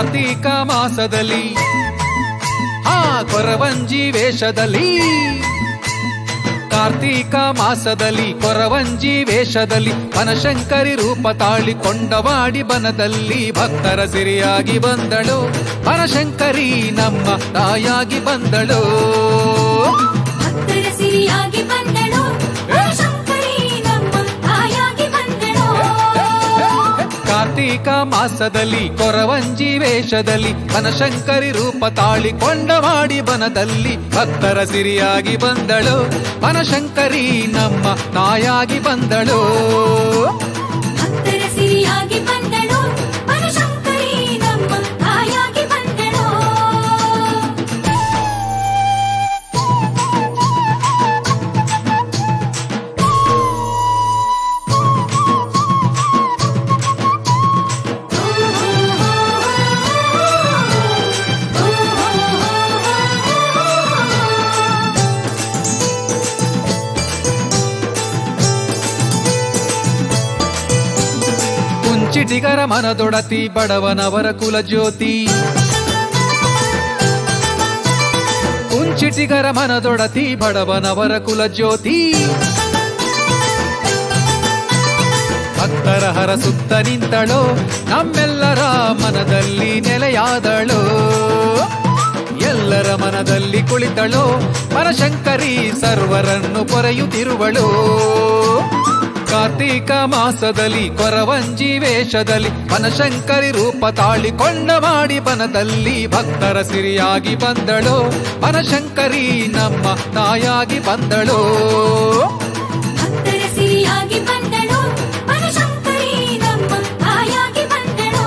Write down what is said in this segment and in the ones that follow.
ಕಾರ್ತೀಕ ಮಾಸದಲ್ಲಿ ಹಾ ಕೊರವಂಜಿ ವೇಷದಲ್ಲಿ ಕಾರ್ತೀಕ ಮಾಸದಲ್ಲಿ ಕೊರವಂಜಿ ವೇಷದಲ್ಲಿ ಬನಶಂಕರಿ ರೂಪ ತಾಳಿ ಕೊಂಡವಾಡಿ ಬನದಲ್ಲಿ ಭಕ್ತರ ಸಿರಿಯಾಗಿ ಬಂದಳು ಬನಶಂಕರಿ ನಮ್ಮ ತಾಯಾಗಿ ಬಂದಳು ಭಕ್ತರ ಸಿರಿಯಾಗಿ ಬಂದಳು ಶಂಕರಿ ನಮ್ಮ ತಾಯಾಗಿ ಬಂದಳು ಕಾರ್ತೀಕ ಮಾಸದಲ್ಲಿ ಕೊರವಂಜಿ ವೇಷದಲ್ಲಿ ಬನಶಂಕರಿ ರೂಪ ತಾಳಿ ಕೊಂಡವಾಡಿ ಬನದಲ್ಲಿ ಭಕ್ತರ ಸಿರಿಯಾಗಿ ಬಂದಳು ಬನಶಂಕರಿ ನಮ್ಮ ತಾಯಾಗಿ ಬಂದಳು ಭಕ್ತರ ಸಿರಿಯಾಗಿ ಬಂದಳು ಶಂಕರಿ ನಮ್ಮ ತಾಯಾಗಿ ಬಂದಳು ಕುಂಚಿಟಿಗರ ಮನದೊಡತಿ ಬಡವನವರ ಕುಲಜ್ಯೋತಿ ಕುಂಚಿಟಿಗರ ಮನದೊಡತಿ ಬಡವನವರ ಕುಲಜ್ಯೋತಿ ಭಕ್ತರ ಹರ ಸುತ್ತ ನಿಂತಳೋ ನಮ್ಮೆಲ್ಲರ ಮನದಲ್ಲಿ ನೆಲೆಯಾದಳು ಎಲ್ಲರ ಮನದಲ್ಲಿ ಕುಳಿತಳೋ ಪರಶಂಕರಿ ಸರ್ವರನ್ನು ಪೊರೆಯುತ್ತಿರುವಳು ಕಾರ್ತೀಕ ಮಾಸದಲ್ಲಿ ಕೊರವಂಜಿ ವೇಷದಲ್ಲಿ ಬನಶಂಕರಿ ರೂಪ ತಾಳಿಕೊಂಡ ಮಾಡಿ ಬನದಲ್ಲಿ ಭಕ್ತರ ಸಿರಿಯಾಗಿ ಬಂದಳು ಬನಶಂಕರಿ ನಮ್ಮ ತಾಯಾಗಿ ಬಂದಳು ಭಕ್ತರ ಸಿರಿಯಾಗಿ ಬಂದಳು ಶಂಕರಿ ನಮ್ಮ ತಾಯಾಗಿ ಬಂದಳು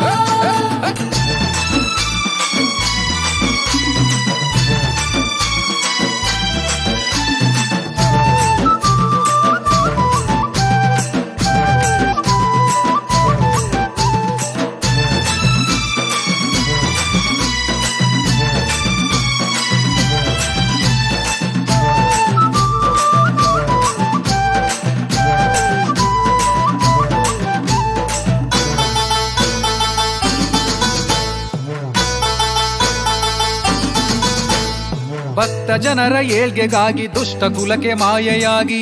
ಭಕ್ತ ಜನರ ಏಳ್ಗೆಗಾಗಿ ದುಷ್ಟ ಕುಲಕ್ಕೆ ಮಾಯೆಯಾಗಿ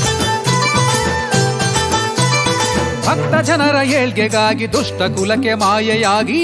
ಭಕ್ತ ಜನರ ಏಳ್ಗೆಗಾಗಿ ದುಷ್ಟ ಕುಲಕ್ಕೆ ಮಾಯೆಯಾಗಿ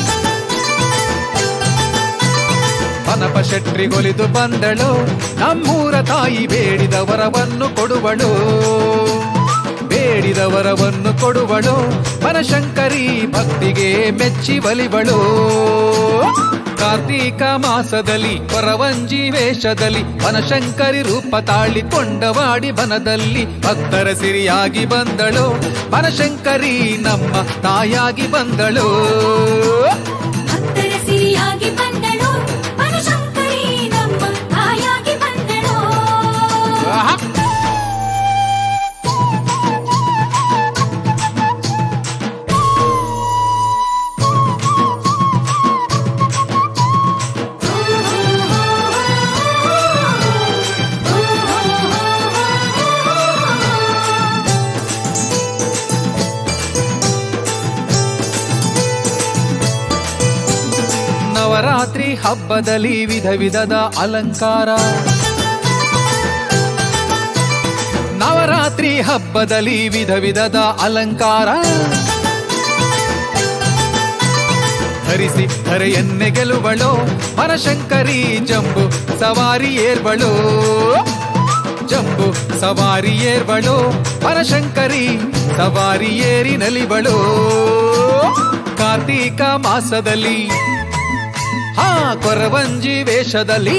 ಪನಪ ಶೆಟ್ರಿಗೊಲಿದು ಬಂದಳು ನಮ್ಮೂರ ತಾಯಿ ಬೇಡಿದ ವರವನ್ನು ಕೊಡುವಳು ಬೇಡಿದ ವರವನ್ನು ಕೊಡುವಳು ಬನಶಂಕರಿ ಭಕ್ತಿಗೆ ಮೆಚ್ಚಿ ಬಲಿವಳು ಕಾರ್ತೀಕ ಮಾಸದಲ್ಲಿ ಕೊರವಂಜಿ ವೇಷದಲ್ಲಿ ಬನಶಂಕರಿ ರೂಪ ತಾಳಿಕೊಂಡವಾಡಿ ಬನದಲ್ಲಿ ಭಕ್ತರ ಸಿರಿಯಾಗಿ ಬಂದಳು ಬನಶಂಕರಿ ನಮ್ಮ ತಾಯಾಗಿ ಬಂದಳು ಭಕ್ತರ ಸಿರಿಯಾಗಿ ಬಂದಳು ಶಂಕರಿ ನಮ್ಮ ತಾಯಾಗಿ ಬಂದಳು ಆಹಾ! ನವರಾತ್ರಿ ಹಬ್ಬದಲ್ಲಿ ವಿಧ ವಿಧದ ಅಲಂಕಾರ ನವರಾತ್ರಿ ಹಬ್ಬದಲ್ಲಿ ವಿಧ ವಿಧದ ಅಲಂಕಾರ ಧರಿಸಿ ಧರೆಯನ್ನೆ ಗೆಲುವಳು ಪರಶಂಕರಿ ಜಂಬು ಸವಾರಿ ಏರ್ವಳು ಜಂಬು ಸವಾರಿ ಏರ್ವಳು ಪರಶಂಕರಿ ಸವಾರಿ ಏರಿ ನಲಿವಳು ಕಾರ್ತೀಕ ಮಾಸದಲ್ಲಿ ಹಾ ಕೊರವಂಜಿ ವೇಷದಲ್ಲಿ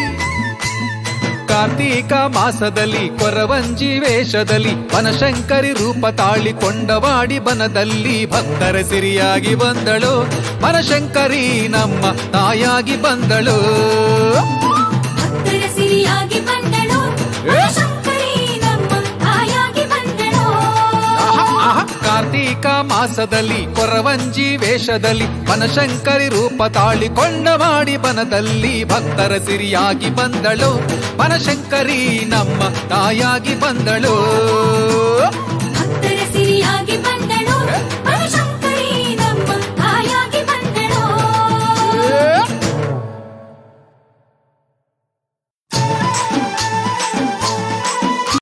ಕಾರ್ತೀಕ ಮಾಸದಲ್ಲಿ ಕೊರವಂಜಿ ವೇಷದಲ್ಲಿ ಬನಶಂಕರಿ ರೂಪ ತಾಳಿಕೊಂಡವಾಡಿ ಬನದಲ್ಲಿ ಭಕ್ತರ ಸಿರಿಯಾಗಿ ಬಂದಳು ಬನಶಂಕರಿ ನಮ್ಮ ತಾಯಾಗಿ ಬಂದಳು ಭಕ್ತರ ಸಿರಿಯಾಗಿ ಬಂದಳು ಶಂಕರಿ ನಮ್ಮ ತಾಯಾಗಿ ಬಂದಳು ಕಾರ್ತೀಕ ಮಾಸದಲ್ಲಿ ಕೊರವಂಜಿ ವೇಷದಲ್ಲಿ ಬನಶಂಕರಿ ರೂಪ ತಾಳಿಕೊಂಡ ಮಾಡಿ ಬನದಲ್ಲಿ ಭಕ್ತರ ಸಿರಿಯಾಗಿ ಬಂದಳು ಬನಶಂಕರಿ ನಮ್ಮ ತಾಯಾಗಿ ಬಂದಳು